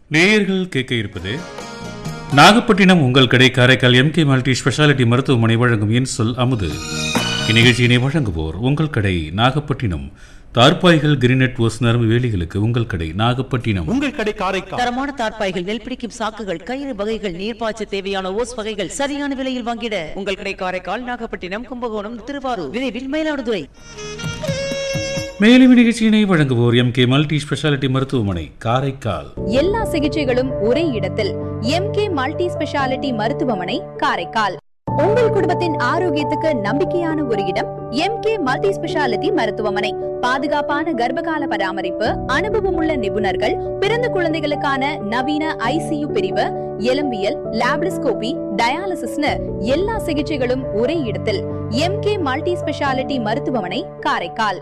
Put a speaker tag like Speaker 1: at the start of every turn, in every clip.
Speaker 1: நேயர்கள் கேட்க இருப்பது நாகப்பட்டினம் உங்கள் கடை காரைக்கால் எம்கே மல்டி ஸ்பெஷாலிட்டி மருத்துவமனை வழங்கும் என் சொல் அமுது இந்நிகழ்ச்சியினை வழங்குவோர் உங்கள் கடை நாகப்பட்டினம் தார்பாய்கள் கிரினெட் ஓஸ் நரம்பு வேலிகளுக்கு உங்கள் கடை நாகப்பட்டினம்
Speaker 2: உங்கள் கடை காரைக்கால்
Speaker 3: தரமான தார்ப்பாய்கள் நெல் பிடிக்கும் சாக்குகள் கயிறு வகைகள் நீர்ப்பாய்ச்ச தேவையான ஓஸ் வகைகள் சரியான விலையில் வாங்கிட உங்கள் கடை காரைக்கால் நாகப்பட்டினம் கும்பகோணம் திருவாரூர் விரைவில் மயிலாடுதுறை
Speaker 1: மேலும் இந்நிகழ்ச்சியினை வழங்குவோர் எம்கே மல்டி ஸ்பெஷாலிட்டி மருத்துவமனை காரைக்கால்
Speaker 4: எல்லா சிகிச்சைகளும் ஒரே இடத்தில் எம்கே மல்டி ஸ்பெஷாலிட்டி மருத்துவமனை காரைக்கால் உங்கள் குடும்பத்தின் ஆரோக்கியத்துக்கு நம்பிக்கையான ஒரு இடம் எம்கே மல்டி ஸ்பெஷாலிட்டி மருத்துவமனை பாதுகாப்பான கர்ப்பகால பராமரிப்பு அனுபவமுள்ள நிபுணர்கள் பிறந்த குழந்தைகளுக்கான நவீன ஐசியு பிரிவு எலும்பியல் லாப்ரிஸ்கோபி டயாலிசிஸ்னு எல்லா சிகிச்சைகளும் ஒரே இடத்தில் எம்கே மல்டி ஸ்பெஷாலிட்டி மருத்துவமனை காரைக்கால்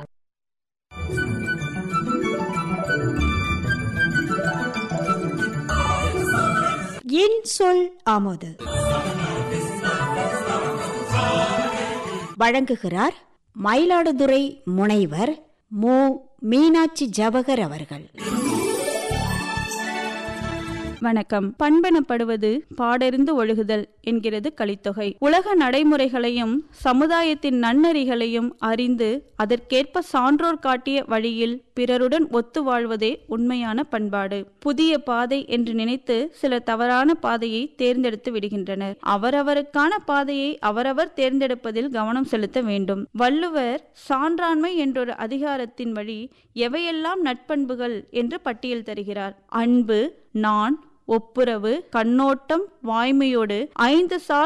Speaker 5: என் சொல் ஆமோது வழங்குகிறார் மயிலாடுதுறை முனைவர் மு மீனாட்சி ஜவகர் அவர்கள்
Speaker 6: வணக்கம் பண்பெனப்படுவது பாடறிந்து ஒழுகுதல் என்கிறது கலித்தொகை உலக நடைமுறைகளையும் சமுதாயத்தின் நன்னெறிகளையும் அறிந்து அதற்கேற்ப சான்றோர் காட்டிய வழியில் பிறருடன் ஒத்து வாழ்வதே உண்மையான பண்பாடு புதிய பாதை என்று நினைத்து சில தவறான பாதையை தேர்ந்தெடுத்து விடுகின்றனர் அவரவருக்கான பாதையை அவரவர் தேர்ந்தெடுப்பதில் கவனம் செலுத்த வேண்டும் வள்ளுவர் சான்றாண்மை என்றொரு அதிகாரத்தின் வழி எவையெல்லாம் நட்பண்புகள் என்று பட்டியல் தருகிறார் அன்பு நான் ஒப்புரவு கண்ணோட்டம் வாய்மையோடு ஐந்து சால்